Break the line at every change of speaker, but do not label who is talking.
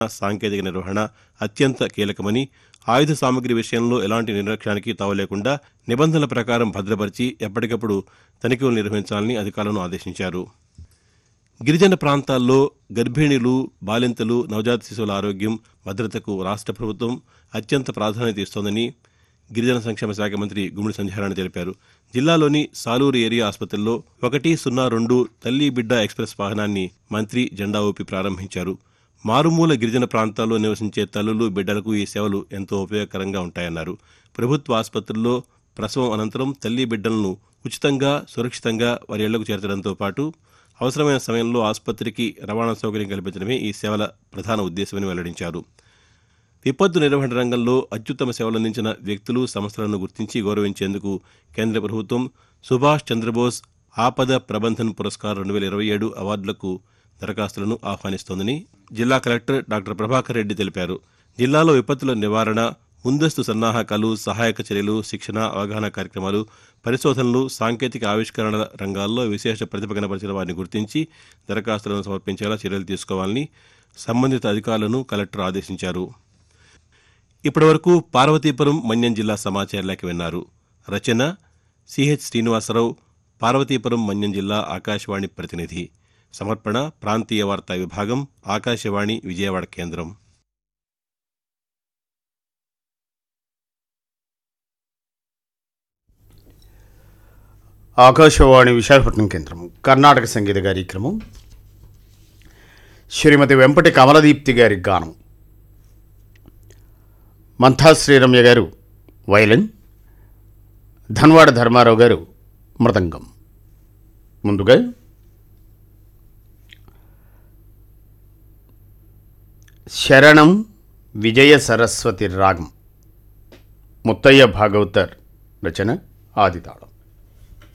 సాంకేతిక నిర్వహణ అత్యంత కీలకమని ఆయుధ సామగ్రి విషయంలో ఎలాంటి నిర్లక్ష్యానికి తావు లేకుండా నిబంధనల ప్రకారం భద్రపరిచి ఎప్పటికప్పుడు తనిఖీలు నిర్వహించాలని అధికారులను ఆదేశించారు గిరిజన ప్రాంతాల్లో గర్భిణీలు బాలింతలు నవజాత శిశువుల ఆరోగ్యం భద్రతకు రాష్ట్ర ప్రభుత్వం అత్యంత ప్రాధాన్యత ఇస్తోందని గిరిజన సంక్షేమ శాఖ మంత్రి గుమ్మడి సంధ్యారాయణ తెలిపారు జిల్లాలోని సాలూరు ఏరియా ఆసుపత్రిలో ఒకటి సున్నా రెండు తల్లి బిడ్డ ఎక్స్ప్రెస్ వాహనాన్ని మంత్రి జెండా ఊపి ప్రారంభించారు మారుమూల గిరిజన ప్రాంతాల్లో నివసించే తల్లులు బిడ్డలకు ఈ సేవలు ఎంతో ఉపయోగకరంగా ఉంటాయన్నారు ప్రభుత్వ ఆసుపత్రుల్లో ప్రసవం అనంతరం తల్లి బిడ్డలను ఉచితంగా సురక్షితంగా వారి ఇళ్లకు చేర్చడంతో పాటు అవసరమైన సమయంలో ఆసుపత్రికి రవాణా సౌకర్యం కల్పించడమే ఈ సేవల ప్రధాన ఉద్దేశమని వెల్లడించారు విపత్తు నిర్వహణ రంగంలో అత్యుత్తమ సేవలందించిన వ్యక్తులు సంస్థలను గుర్తించి గౌరవించేందుకు కేంద్ర ప్రభుత్వం సుభాష్ చంద్రబోస్ ఆపద ప్రబంధన్ పురస్కార్ రెండు వేల ఇరవై ఏడు అవార్డులకు దరఖాస్తులను ఆహ్వానిస్తోందని జిల్లా కలెక్టర్ డాక్టర్ ప్రభాకర్ రెడ్డి తెలిపారు జిల్లాలో విపత్తుల నివారణ ముందస్తు సన్నాహకాలు సహాయక చర్యలు శిక్షణ అవగాహన కార్యక్రమాలు పరిశోధనలు సాంకేతిక ఆవిష్కరణల రంగాల్లో విశేష ప్రతిభ కనపరిచిన వారిని గుర్తించి దరఖాస్తులను సమర్పించేలా చర్యలు తీసుకోవాలని సంబంధిత అధికారులను కలెక్టర్ ఆదేశించారు ఇప్పటివరకు పార్వతీపురం మన్యం జిల్లా సమాచార లేఖ విన్నారు రచన సిహెచ్ శ్రీనివాసరావు పార్వతీపురం మన్యం జిల్లా ఆకాశవాణి ప్రతినిధి సమర్పణ ప్రాంతీయ వార్తా విభాగం ఆకాశవాణి విజయవాడ కేంద్రం
ఆకాశవాణి విశాఖపట్నం కేంద్రం కర్ణాటక సంగీత కార్యక్రమం శ్రీమతి వెంపటి కమలదీప్తి గారి గానం మంథా శ్రీరమ్య గారు వైలిన్ ధన్వాడ ధర్మారావు గారు మృదంగం ముందుగా శరణం విజయ సరస్వతి రాగం ముత్తయ్య భాగవతర్ రచన ఆదితాళం